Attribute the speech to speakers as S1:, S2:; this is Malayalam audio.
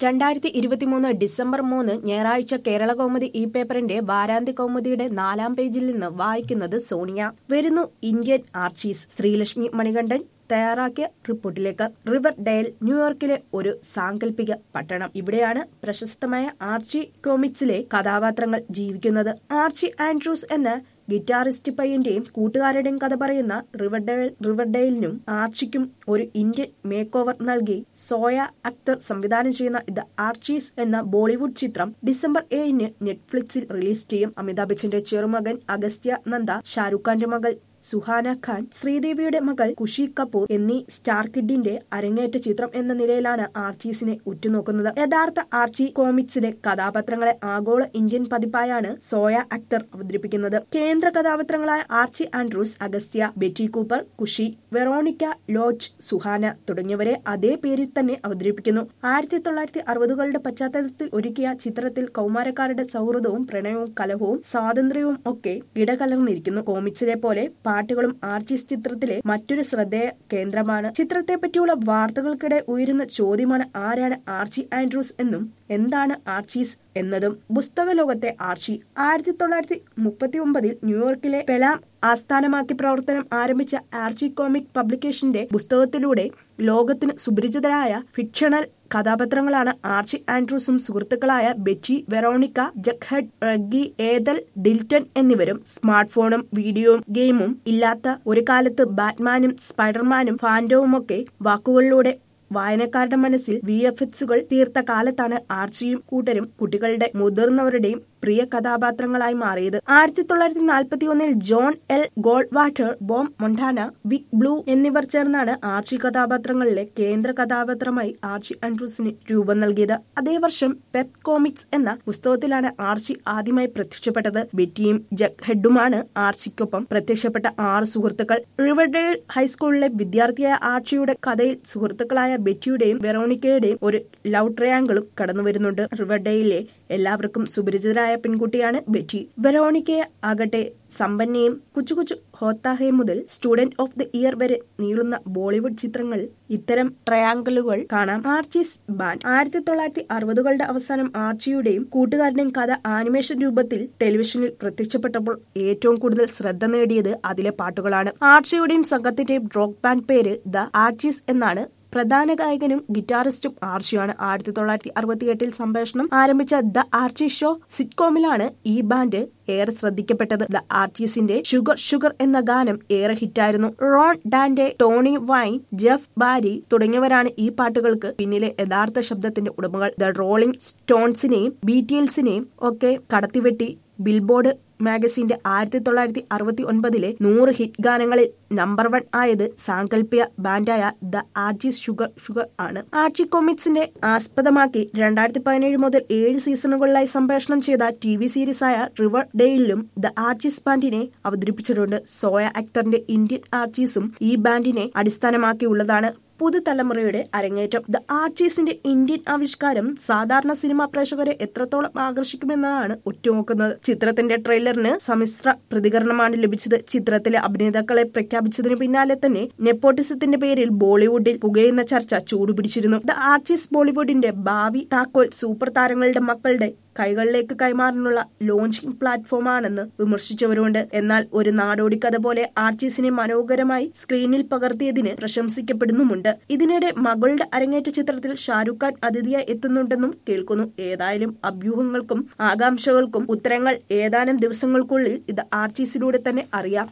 S1: രണ്ടായിരത്തി ഇരുപത്തിമൂന്ന് ഡിസംബർ മൂന്ന് ഞായറാഴ്ച കേരള കൗമുദി ഈ പേപ്പറിന്റെ വാരാന്ത്യ കൗമുദിയുടെ നാലാം പേജിൽ നിന്ന് വായിക്കുന്നത് സോണിയ വരുന്നു ഇന്ത്യൻ ആർച്ചീസ് ശ്രീലക്ഷ്മി മണികണ്ഠൻ തയ്യാറാക്കിയ റിപ്പോർട്ടിലേക്ക് റിവർ ഡെയിൽ ന്യൂയോർക്കിലെ ഒരു സാങ്കല്പിക പട്ടണം ഇവിടെയാണ് പ്രശസ്തമായ ആർച്ചി കോമിക്സിലെ കഥാപാത്രങ്ങൾ ജീവിക്കുന്നത് ആർച്ചി ആൻഡ്രൂസ് എന്ന ഗിറ്റാറിസ്റ്റ് പയ്യന്റെയും കൂട്ടുകാരുടെയും കഥ പറയുന്ന റിവർഡെയിൽ റിവർഡെയിലിനും ആർച്ചിക്കും ഒരു ഇന്ത്യൻ മേക്ക് ഓവർ നൽകി സോയ അക്തർ സംവിധാനം ചെയ്യുന്ന ദ ആർച്ചീസ് എന്ന ബോളിവുഡ് ചിത്രം ഡിസംബർ ഏഴിന് നെറ്റ്ഫ്ലിക്സിൽ റിലീസ് ചെയ്യും അമിതാഭ് ബച്ചന്റെ ചെറുമകൻ അഗസ്ത്യ നന്ദ ഷാരൂഖ് ഖാന്റെ മകൾ സുഹാന ഖാൻ ശ്രീദേവിയുടെ മകൾ കുഷി കപൂർ എന്നീ സ്റ്റാർ കിഡിന്റെ അരങ്ങേറ്റ ചിത്രം എന്ന നിലയിലാണ് ആർച്ചീസിനെ ഉറ്റുനോക്കുന്നത് യഥാർത്ഥ ആർച്ചി കോമിക്സിലെ കഥാപാത്രങ്ങളെ ആഗോള ഇന്ത്യൻ പതിപ്പായാണ് സോയ അക്തർ അവതരിപ്പിക്കുന്നത് കേന്ദ്ര കഥാപാത്രങ്ങളായ Archie Andrews Agastya Betty Cooper Khushi Veronica Lodge Suhana തുടങ്ങിയവരെ അതേ പേരിൽ തന്നെ അവതരിപ്പിക്കുന്നു ആയിരത്തി തൊള്ളായിരത്തി അറുപതുകളുടെ പശ്ചാത്തലത്തിൽ ഒരുക്കിയ ചിത്രത്തിൽ കൗമാരക്കാരുടെ സൗഹൃദവും പ്രണയവും കലഹവും സ്വാതന്ത്ര്യവും ഒക്കെ ഇടകലർന്നിരിക്കുന്നു കോമിക്സിലെ പോലെ പാട്ടുകളും ആർച്ചീസ് ചിത്രത്തിലെ മറ്റൊരു ശ്രദ്ധേയ കേന്ദ്രമാണ് ചിത്രത്തെ പറ്റിയുള്ള വാർത്തകൾക്കിടെ ഉയരുന്ന ചോദ്യമാണ് ആരാണ് ആർച്ചി ആൻഡ്രൂസ് എന്നും എന്താണ് ആർച്ചീസ് എന്നതും പുസ്തക ലോകത്തെ ആർച്ചി ആയിരത്തി തൊള്ളായിരത്തി മുപ്പത്തി ഒമ്പതിൽ ന്യൂയോർക്കിലെ പെലാം ആസ്ഥാനമാക്കി പ്രവർത്തനം ആരംഭിച്ച ആർച്ചി കോമിക് പബ്ലിക്കേഷന്റെ പുസ്തകത്തിലൂടെ ലോകത്തിന് സുപരിചിതരായ ഫിക്ഷണൽ കഥാപാത്രങ്ങളാണ് ആർച്ചി ആൻഡ്രൂസും സുഹൃത്തുക്കളായ ബെറ്റി വെറോണിക്ക ജഖഡ് റഗ്ഗി ഏതൽ ഡിൽറ്റൺ എന്നിവരും സ്മാർട്ട് ഫോണും വീഡിയോയും ഗെയിമും ഇല്ലാത്ത ഒരു കാലത്ത് ബാറ്റ്മാനും സ്പൈഡർമാനും ഫാൻഡവുമൊക്കെ വാക്കുകളിലൂടെ വായനക്കാരുടെ മനസ്സിൽ വി എഫ് എക്സുകൾ തീർത്ത കാലത്താണ് ആർച്ചിയും കൂട്ടരും കുട്ടികളുടെ മുതിർന്നവരുടെയും പ്രിയ കഥാപാത്രങ്ങളായി മാറിയത് ആയിരത്തി തൊള്ളായിരത്തി നാൽപ്പത്തി ഒന്നിൽ John L Goldwater Bob Montana Vic Bloom എന്നിവർ ചേർന്നാണ് ആർച്ചി കഥാപാത്രങ്ങളിലെ കേന്ദ്ര കഥാപാത്രമായി ആർച്ചി ആൻഡ്രൂസിന് രൂപം നൽകിയത് അതേ വർഷം പെപ് കോമിക്സ് എന്ന പുസ്തകത്തിലാണ് ആർച്ചി ആദ്യമായി പ്രത്യക്ഷപ്പെട്ടത് ബെറ്റിയും ജഗ് ഹെഡുമാണ് ആർച്ചിക്കൊപ്പം പ്രത്യക്ഷപ്പെട്ട ആറ് സുഹൃത്തുക്കൾ റിവർഡെയിൽ ഹൈസ്കൂളിലെ വിദ്യാർത്ഥിയായ ആർച്ചിയുടെ കഥയിൽ സുഹൃത്തുക്കളായ ബെറ്റിയുടെയും വെറോണിക്കയുടെയും ഒരു ലവ് ട്രയാങ്കിളും കടന്നുവരുന്നുണ്ട് റിവർഡെയിലെ എല്ലാവർക്കും സുപരിചിതരായ പെൺകുട്ടിയാണ് ബെറ്റി വെറോണിക്കയെ ആകട്ടെ സമ്പന്നയും കുച്ചു കുച്ചു ഹോത്താഹെ മുതൽ സ്റ്റുഡന്റ് ഓഫ് ദി ഇയർ വരെ നീളുന്ന ബോളിവുഡ് ചിത്രങ്ങളിൽ ഇത്തരം ട്രയാങ്കിളുകൾ കാണാം ആർച്ചീസ് ബാൻഡ് ആയിരത്തി തൊള്ളായിരത്തി അറുപതുകളുടെ അവസാനം ആർച്ചിയുടെയും കൂട്ടുകാരുടെയും കഥ ആനിമേഷൻ രൂപത്തിൽ ടെലിവിഷനിൽ പ്രത്യക്ഷപ്പെട്ടപ്പോൾ ഏറ്റവും കൂടുതൽ ശ്രദ്ധ നേടിയത് അതിലെ പാട്ടുകളാണ് ആർച്ചിയുടെയും സംഘത്തിന്റെയും റോക്ക് ബാൻഡ് പേര് ദ ആർച്ചീസ് എന്നാണ് പ്രധാന ഗായകനും ഗിറ്റാറിസ്റ്റും ആർച്ചിയാണ് ആയിരത്തി തൊള്ളായിരത്തി അറുപത്തിയെട്ടിൽ സംപ്രേഷണം ആരംഭിച്ച ദ ആർച്ചി ഷോ സിറ്റ്കോമിലാണ് ഈ ബാൻഡ് ഏറെ ശ്രദ്ധിക്കപ്പെട്ടത് ദ ആർച്ചീസിന്റെ ഷുഗർ ഷുഗർ എന്ന ഗാനം ഏറെ ഹിറ്റായിരുന്നു Ron Dante Tony Wine Jeff Barry തുടങ്ങിയവരാണ് ഈ പാട്ടുകൾക്ക് പിന്നിലെ യഥാർത്ഥ ശബ്ദത്തിന്റെ ഉടമകൾ ദ റോളിംഗ് സ്റ്റോൺസിനെയും ബീറ്റിയൽസിനെയും ഒക്കെ കടത്തിവെട്ടി ബിൽബോർഡ് മാഗസിന്റെ ആയിരത്തി തൊള്ളായിരത്തി അറുപത്തി ഒൻപതിലെ നൂറ് ഹിറ്റ് ഗാനങ്ങളിൽ നമ്പർ വൺ ആയത് സാങ്കല്പിക ബാൻഡായ ദ ആർച്ചീസ് ഷുഗർ ഷുഗർ ആണ് ആർച്ചി കോമിക്സിന്റെ ആസ്പദമാക്കി രണ്ടായിരത്തി പതിനേഴ് മുതൽ ഏഴ് സീസണുകളിലായി സംപ്രേഷണം ചെയ്ത ടി വി സീരീസായ റിവർ ഡെയിലും ദ ആർച്ചീസ് ബാൻഡിനെ അവതരിപ്പിച്ചിട്ടുണ്ട് സോയ അക്തറിന്റെ ഇന്ത്യൻ ആർച്ചീസും ഈ ബാൻഡിനെ അടിസ്ഥാനമാക്കിയുള്ളതാണ് പുതുതലമുറയുടെ അരങ്ങേറ്റം ദ ആർച്ചീസിന്റെ ഇന്ത്യൻ ആവിഷ്കാരം സാധാരണ സിനിമാ പ്രേക്ഷകരെ എത്രത്തോളം ആകർഷിക്കുമെന്നതാണ് ഉറ്റുനോക്കുന്നത് ചിത്രത്തിന്റെ ട്രെയിലറിന് സമ്മിശ്ര പ്രതികരണമാണ് ലഭിച്ചത് ചിത്രത്തിലെ അഭിനേതാക്കളെ പ്രഖ്യാപിച്ചതിനു പിന്നാലെ തന്നെ നെപ്പോട്ടിസത്തിന്റെ പേരിൽ ബോളിവുഡിൽ പുകയുന്ന ചർച്ച ചൂടുപിടിച്ചിരുന്നു ദ ആർച്ചീസ് ബോളിവുഡിന്റെ ഭാവി താക്കോൽ സൂപ്പർ താരങ്ങളുടെ മക്കളുടെ കൈകളിലേക്ക് കൈമാറാനുള്ള ലോഞ്ചിങ് പ്ലാറ്റ്ഫോമാണെന്ന് വിമർശിച്ചവരുണ്ട് എന്നാൽ ഒരു നാടോടി കഥ പോലെ ആർച്ചീസിനെ മനോഹരമായി സ്ക്രീനിൽ പകർത്തിയതിന് പ്രശംസിക്കപ്പെടുന്നുമുണ്ട് ഇതിനിടെ മകളുടെ അരങ്ങേറ്റ ചിത്രത്തിൽ ഷാരൂഖ് ഖാൻ അതിഥിയായി എത്തുന്നുണ്ടെന്നും കേൾക്കുന്നു ഏതായാലും അഭ്യൂഹങ്ങൾക്കും ആകാംക്ഷകൾക്കും ഉത്തരങ്ങൾ ഏതാനും ദിവസങ്ങൾക്കുള്ളിൽ ഇത് ആർച്ചീസിലൂടെ തന്നെ അറിയാം